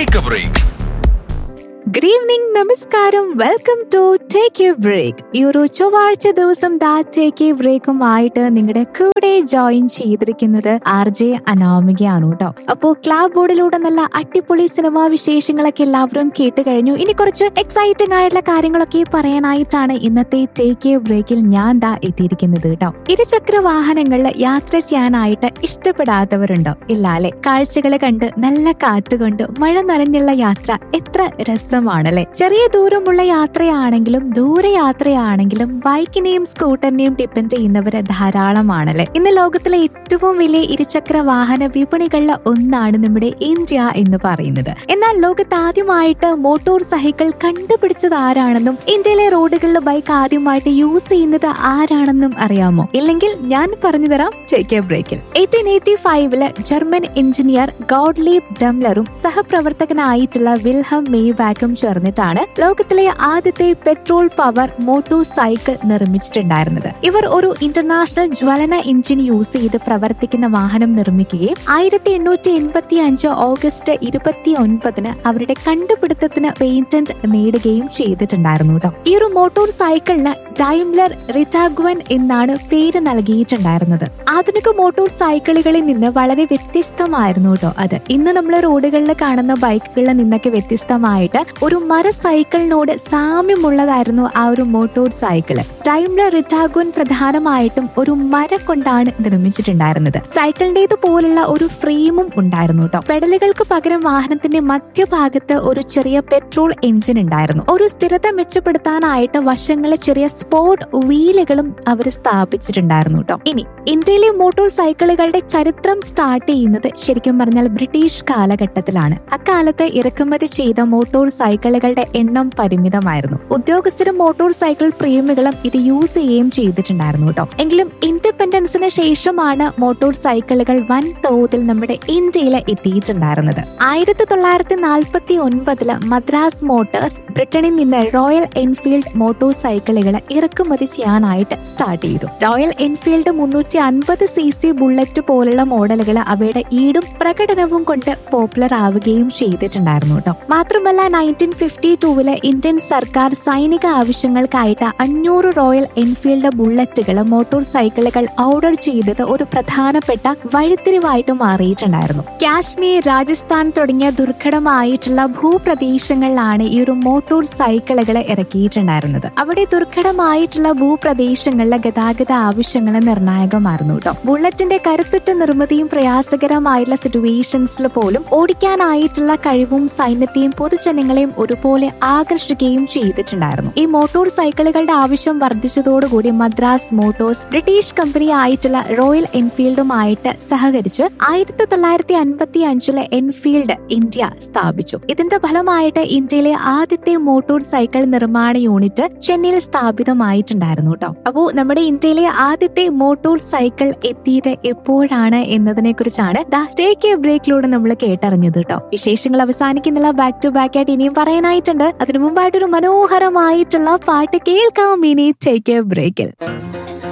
take a break good evening നമസ്കാരം welcome to take you break ഈ ഒരു ചൊവ്വാഴ്ച ദിവസം ദാ ടേക്ക് യു ബ്രേക്കുമായിട്ട് നിങ്ങളുടെ കൂടെ ജോയിൻ ചെയ്തിരിക്കുന്നത് ആർ ജെ അനാമികയാണ് കേട്ടോ അപ്പോ ക്ലാബ് ബോർഡിലൂടെ നല്ല അടിപൊളി സിനിമാ വിശേഷങ്ങളൊക്കെ എല്ലാവരും കേട്ട് കഴിഞ്ഞു ഇനി കുറച്ച് എക്സൈറ്റിംഗ് ആയിട്ടുള്ള കാര്യങ്ങളൊക്കെ പറയാനായിട്ടാണ് ഇന്നത്തെ ടേക്ക് യു ബ്രേക്കിൽ ഞാൻ ദാ എത്തിയിരിക്കുന്നത് കേട്ടോ ഇരുചക്ര വാഹനങ്ങളിൽ യാത്ര ചെയ്യാനായിട്ട് ഇഷ്ടപ്പെടാത്തവരുണ്ടോ ഇല്ല അല്ലെ കാഴ്ചകൾ കണ്ട് നല്ല കാറ്റ് കൊണ്ട് മഴ നനഞ്ഞുള്ള യാത്ര എത്ര രസമാണല്ലേ ചെറിയ ദൂരമുള്ള യാത്രയാണെങ്കിലും ദൂര യാത്രയാണെങ്കിലും ബൈക്കിനെയും സ്കൂട്ടറിനെയും ഡിപ്പെൻഡ് ചെയ്യുന്നവര് ധാരാളമാണല്ലേ ഇന്ന് ലോകത്തിലെ ഏറ്റവും വലിയ ഇരുചക്ര വാഹന വിപണികളിൽ ഒന്നാണ് നമ്മുടെ ഇന്ത്യ എന്ന് പറയുന്നത് എന്നാൽ ലോകത്ത് ആദ്യമായിട്ട് മോട്ടോർ സൈക്കിൾ കണ്ടുപിടിച്ചത് ആരാണെന്നും ഇന്ത്യയിലെ റോഡുകളിൽ ബൈക്ക് ആദ്യമായിട്ട് യൂസ് ചെയ്യുന്നത് ആരാണെന്നും അറിയാമോ ഇല്ലെങ്കിൽ ഞാൻ പറഞ്ഞു തരാം ടേക്ക് എ ബ്രേക്കിൽ എയ്റ്റീൻ എയ്റ്റി ഫൈവില് ജർമ്മൻ എഞ്ചിനീയർ ഗോഡ്ലീപ് ഡംലറും സഹപ്രവർത്തകനായിട്ടുള്ള വിൽഹം മേവാക്കും ചേർന്നിട്ടാണ് ലോകത്തിലെ ആദ്യത്തെ പെട്രോൾ പവർ മോട്ടോർ സൈക്കിൾ നിർമ്മിച്ചിട്ടുണ്ടായിരുന്നത് ഇവർ ഒരു ഇന്റർനാഷണൽ ജ്വലന എഞ്ചിൻ യൂസ് ചെയ്ത് പ്രവർത്തിക്കുന്ന വാഹനം നിർമ്മിക്കുകയും ആയിരത്തി എണ്ണൂറ്റി എൺപത്തി അഞ്ച് ഓഗസ്റ്റ് ഇരുപത്തി ഒൻപതിന് അവരുടെ കണ്ടുപിടുത്തത്തിന് പേറ്റന്റ് നേടുകയും ചെയ്തിട്ടുണ്ടായിരുന്നു കേട്ടോ ഈ ഒരു മോട്ടോർ സൈക്കിളിന് ഡൈംലർ റിറ്റാഗ്വൻ എന്നാണ് പേര് നൽകിയിട്ടുണ്ടായിരുന്നത് ആധുനിക മോട്ടോർ സൈക്കിളുകളിൽ നിന്ന് വളരെ വ്യത്യസ്തമായിരുന്നു കേട്ടോ അത് ഇന്ന് നമ്മൾ റോഡുകളിൽ കാണുന്ന ബൈക്കുകളിൽ നിന്നൊക്കെ വ്യത്യസ്തമായിട്ട് ഒരു മര സൈക്കിളിനോട് സാമ്യമുള്ളതായിരുന്നു ആ ഒരു മോട്ടോർ സൈക്കിള് ഡൈംലർ റിറ്റാഗ്വൻ പ്രധാനമായിട്ടും ഒരു മര കൊണ്ടാണ് നിർമ്മിച്ചിട്ടുണ്ടായിരുന്നത് സൈക്കിളിന്റേത് പോലുള്ള ഒരു ഫ്രെയിമും ഉണ്ടായിരുന്നു കേട്ടോ പെഡലുകൾക്ക് പകരം വാഹനത്തിന്റെ മധ്യഭാഗത്ത് ഒരു ചെറിയ പെട്രോൾ എഞ്ചിൻ ഉണ്ടായിരുന്നു ഒരു സ്ഥിരത മെച്ചപ്പെടുത്താനായിട്ട് വശങ്ങളിൽ ചെറിയ സ്പോർട്ട് വീലുകളും അവർ സ്ഥാപിച്ചിട്ടുണ്ടായിരുന്നു കേട്ടോ ഇനി ഇന്ത്യയിലെ മോട്ടോർ സൈക്കിളുകളുടെ ചരിത്രം സ്റ്റാർട്ട് ചെയ്യുന്നത് ശരിക്കും പറഞ്ഞാൽ ബ്രിട്ടീഷ് കാലഘട്ടത്തിലാണ് അക്കാലത്ത് ഇറക്കുമതി ചെയ്ത മോട്ടോർ സൈക്കിളുകളുടെ എണ്ണം പരിമിതമായിരുന്നു ഉദ്യോഗസ്ഥരും മോട്ടോർ സൈക്കിൾ പ്രേമികളും ഇത് യൂസ് ചെയ്യുകയും ചെയ്തിട്ടുണ്ടായിരുന്നു കേട്ടോ എങ്കിലും ഇൻഡിപെൻഡൻസിന് ശേഷമാണ് മോട്ടോർ സൈക്കിളുകൾ വൻ തോതിൽ നമ്മുടെ ഇന്ത്യയിൽ എത്തിയിട്ടുണ്ടായിരുന്നത് ആയിരത്തി തൊള്ളായിരത്തി നാൽപ്പത്തി ഒൻപതില് മദ്രാസ് മോട്ടോഴ്സ് ബ്രിട്ടനിൽ നിന്ന് റോയൽ എൻഫീൽഡ് മോട്ടോർ സൈക്കിളുകൾ ഇറക്കുമതി ചെയ്യാനായിട്ട് സ്റ്റാർട്ട് ചെയ്തു റോയൽ എൻഫീൽഡ് മുന്നൂറ്റി അൻപത് സി സി ബുള്ളറ്റ് പോലുള്ള മോഡലുകൾ അവയുടെ ഈടും പ്രകടനവും കൊണ്ട് പോപ്പുലർ ആവുകയും ചെയ്തിട്ടുണ്ടായിരുന്നു കേട്ടോ മാത്രമല്ല നയൻറ്റീൻ ഫിഫ്റ്റി ടൂവില് ഇന്ത്യൻ സർക്കാർ സൈനിക ആവശ്യങ്ങൾക്കായിട്ട് അഞ്ഞൂറ് റോയൽ എൻഫീൽഡ് ബുള്ളറ്റുകൾ മോട്ടോർ സൈക്കിളുകൾ ഓർഡർ ചെയ്തത് ഒരു പ്രധാനപ്പെട്ട വഴിത്തിരിവായിട്ട് മാറിയിട്ടുണ്ടായിരുന്നു കാശ്മീർ രാജസ്ഥാൻ തുടങ്ങിയ ദുർഘടമായിട്ടുള്ള ഭൂപ്രദേശങ്ങളിലാണ് ഈ ഒരു മോട്ടോർ സൈക്കിളുകൾ ഇറക്കിയിട്ടുണ്ടായിരുന്നത് അവിടെ ദുർഘടമായിട്ടുള്ള ഭൂപ്രദേശങ്ങളിലെ ഗതാഗത ആവശ്യങ്ങൾ നിർണായകമായിരുന്നു കേട്ടോ ബുള്ളറ്റിന്റെ കരുത്തുറ്റ നിർമ്മിതിയും പ്രയാസകരമായിട്ടുള്ള സിറ്റുവേഷൻസിൽ പോലും ഓടിക്കാനായിട്ടുള്ള കഴിവും സൈന്യത്തെയും പൊതുജനങ്ങളെയും ഒരുപോലെ ആകർഷിക്കുകയും ചെയ്തിട്ടുണ്ടായിരുന്നു ഈ മോട്ടോർ സൈക്കിളുകളുടെ ആവശ്യം വർദ്ധിച്ചതോടുകൂടി മദ്രാസ് മോട്ടോഴ്സ് ബ്രിട്ടീഷ് കമ്പനി ആയിട്ടുള്ള റോയൽ എൻഫീൽഡുമായിട്ട് സഹകരിച്ച് ആയിരത്തി തൊള്ളായിരത്തി അൻപത്തി അഞ്ചിലെ എൻഫീൽഡ് ഇന്ത്യ സ്ഥാപിച്ചു ഇതിന്റെ ഫലമായിട്ട് ഇന്ത്യയിലെ ആദ്യത്തെ മോട്ടോർ സൈക്കിൾ നിർമ്മാണ യൂണിറ്റ് ചെന്നൈയിൽ സ്ഥാപിതമായിട്ടുണ്ടായിരുന്നു കേട്ടോ അപ്പോ നമ്മുടെ ഇന്ത്യയിലെ ആദ്യത്തെ മോട്ടോർ സൈക്കിൾ എത്തിയത് എപ്പോഴാണ് എന്നതിനെ കുറിച്ചാണ് ദ ടേക്ക് എ ബ്രേക്കിലൂടെ നമ്മൾ കേട്ടറിഞ്ഞത് കേട്ടോ വിശേഷങ്ങൾ അവസാനിക്കുന്നില്ല ബാക്ക് ടു ബാക്ക് ആയിട്ട് ഇനിയും പറയാനായിട്ടുണ്ട് അതിനു മുമ്പായിട്ടൊരു മനോഹരമായിട്ടുള്ള പാട്ട് കേൾക്കാം ഇനി ടേക്ക് എ ബ്രേക്കിൽ